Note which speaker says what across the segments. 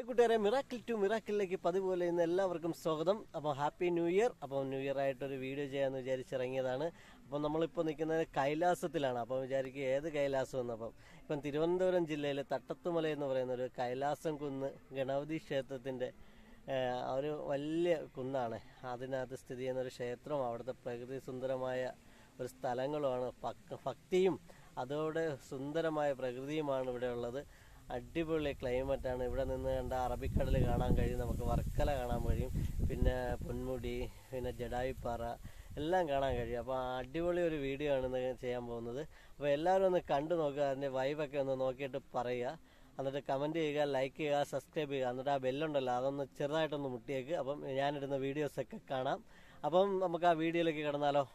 Speaker 1: hi കൂട്ടുകാരെ miracle to മിറാക്കിളിലേക്ക് പതിപോലെ ഇന്ന് എല്ലാവർക്കും സ്വാഗതം അപ്പോൾ ഹാപ്പി ന്യൂ ഇയർ അപ്പോൾ ന്യൂ ഇയർ ആയിട്ടൊരു വീഡിയോ ചെയ്യാമെന്ന് വിചാരിച്ചിറങ്ങിയതാണ് അപ്പോൾ നമ്മളിപ്പോൾ നിൽക്കുന്നത് കൈലാസത്തിലാണ് അപ്പോൾ വിചാരിക്കുക ഏത് കൈലാസം എന്ന് അപ്പം ഇപ്പം തിരുവനന്തപുരം ജില്ലയിലെ തട്ടത്തുമല എന്ന് പറയുന്ന ഒരു കൈലാസം കുന്ന് ഗണപതി ക്ഷേത്രത്തിൻ്റെ ഏഹ്, ഒരു വലിയ കുന്നാണ് അതിനകത്ത് സ്ഥിതി ചെയ്യുന്ന ഒരു ക്ഷേത്രം അവിടുത്തെ പ്രകൃതി സുന്ദരമായ ഒരു സ്ഥലങ്ങളുമാണ് ഭക്- ഭക്തിയും അതോടെ സുന്ദരമായ പ്രകൃതിയുമാണ് ഇവിടെ ഉള്ളത് അടിപൊളി ക്ലൈമറ്റാണ് ഇവിടെ നിന്ന് കണ്ട അറബിക്കടൽ കാണാൻ കഴിയും നമുക്ക് വർക്കല കാണാൻ കഴിയും പിന്നെ പൊന്മുടി പിന്നെ ജഡായിപ്പാറ എല്ലാം കാണാൻ കഴിയും അപ്പോൾ അടിപൊളി ഒരു വീഡിയോ ആണ് ഇന്ന് ചെയ്യാൻ പോകുന്നത് അപ്പോൾ എല്ലാവരും ഒന്ന് കണ്ടു നോക്കുക അതിൻ്റെ വൈബൊക്കെ ഒന്ന് നോക്കിയിട്ട് പറയുക എന്നിട്ട് കമൻറ്റ് ചെയ്യുക ലൈക്ക് ചെയ്യുക സബ്സ്ക്രൈബ് ചെയ്യുക എന്നിട്ട് ആ ബെല്ലുണ്ടല്ലോ അതൊന്ന് ചെറുതായിട്ടൊന്ന് മുട്ടിയേക്ക് അപ്പം ഞാനിടുന്ന വീഡിയോസൊക്കെ കാണാം അപ്പം നമുക്ക് ആ വീഡിയോയിലേക്ക് കിടന്നാലോ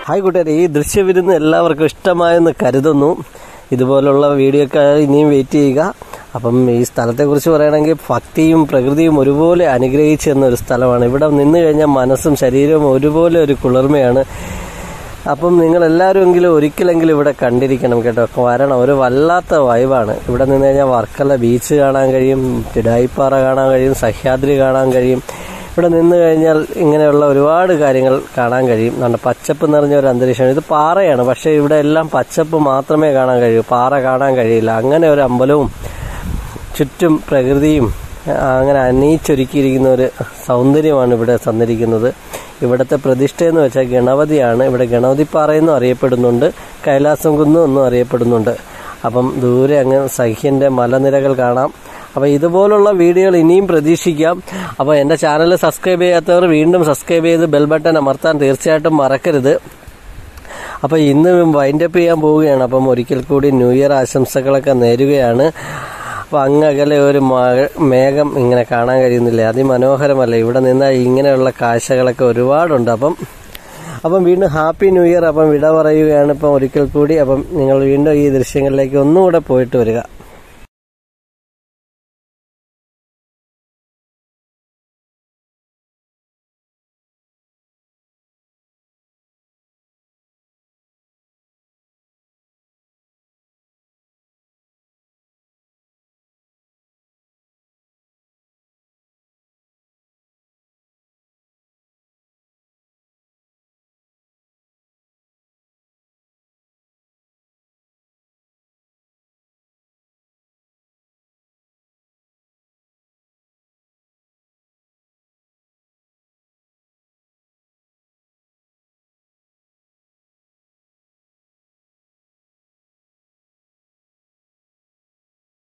Speaker 1: ഹായ് കൂട്ടുകാരെ ഈ ദൃശ്യവിരുന്ന് എല്ലാവർക്കും ഇഷ്ടമായെന്ന് കരുതുന്നു ഇതുപോലുള്ള വീഡിയോ ഒക്കെ ഇനിയും വെയിറ്റ് ചെയ്യുക അപ്പം ഈ സ്ഥലത്തെക്കുറിച്ച് പറയുകയാണെങ്കിൽ ഭക്തിയും പ്രകൃതിയും ഒരുപോലെ അനുഗ്രഹിച്ചു എന്നൊരു സ്ഥലമാണ് ഇവിടെ നിന്ന് കഴിഞ്ഞാൽ മനസ്സും ശരീരവും ഒരുപോലെ ഒരു കുളിർമയാണ് അപ്പം നിങ്ങൾ എല്ലാവരും എങ്കിലും ഒരിക്കലെങ്കിലും ഇവിടെ കണ്ടിരിക്കണം കേട്ടോ വരണം ഒരു വല്ലാത്ത വൈവാണ് ഇവിടെ നിന്ന് കഴിഞ്ഞാൽ വർക്കല ബീച്ച് കാണാൻ കഴിയും തിടായിപ്പാറ കാണാൻ കഴിയും സഹ്യാദ്രി കാണാൻ കഴിയും ഇവിടെ നിന്ന് കഴിഞ്ഞാൽ ഇങ്ങനെയുള്ള ഒരുപാട് കാര്യങ്ങൾ കാണാൻ കഴിയും നല്ല പച്ചപ്പ് നിറഞ്ഞ ഒരു അന്തരീക്ഷമാണ് ഇത് പാറയാണ് പക്ഷേ ഇവിടെ എല്ലാം പച്ചപ്പ് മാത്രമേ കാണാൻ കഴിയൂ പാറ കാണാൻ കഴിയില്ല അങ്ങനെ ഒരു അമ്പലവും ചുറ്റും പ്രകൃതിയും ആ, അങ്ങനെ അനയിച്ചൊരുക്കിയിരിക്കുന്ന ഒരു സൗന്ദര്യമാണ് ഇവിടെ തന്നിരിക്കുന്നത് ഇവിടുത്തെ പ്രതിഷ്ഠ എന്ന് വെച്ചാൽ ഗണപതിയാണ് ഇവിടെ ഗണപതിപ്പാറയെന്നും അറിയപ്പെടുന്നുണ്ട് കൈലാസം കുന്നും എന്നും അറിയപ്പെടുന്നുണ്ട് അപ്പം ദൂരെ അങ്ങ് സഹ്യന്റെ മലനിരകൾ കാണാം അപ്പോൾ ഇതുപോലുള്ള വീഡിയോകൾ ഇനിയും പ്രതീക്ഷിക്കാം അപ്പോൾ എൻ്റെ ചാനൽ സബ്സ്ക്രൈബ് ചെയ്യാത്തവർ വീണ്ടും സബ്സ്ക്രൈബ് ചെയ്ത് ബെൽ ബട്ടൺ അമർത്താൻ തീർച്ചയായിട്ടും മറക്കരുത് അപ്പോൾ ഇന്ന് വൈൻഡപ്പ് ചെയ്യാൻ പോവുകയാണ് അപ്പം ഒരിക്കൽ കൂടി ന്യൂ ഇയർ ആശംസകളൊക്കെ നേരുകയാണ് അപ്പോൾ അങ്ങകലെ ഒരു മഴ- മേഘം ഇങ്ങനെ കാണാൻ കഴിയുന്നില്ല അതിമനോഹരമല്ല ഇവിടെ നിന്നാൽ ഇങ്ങനെയുള്ള കാഴ്ചകളൊക്കെ ഒരുപാടുണ്ട് അപ്പം അപ്പം വീണ്ടും ഹാപ്പി ന്യൂ ഇയർ അപ്പം വിട പറയുകയാണ് ഇപ്പം ഒരിക്കൽ കൂടി അപ്പം നിങ്ങൾ വീണ്ടും ഈ ദൃശ്യങ്ങളിലേക്ക് ഒന്നുകൂടെ പോയിട്ട് വരിക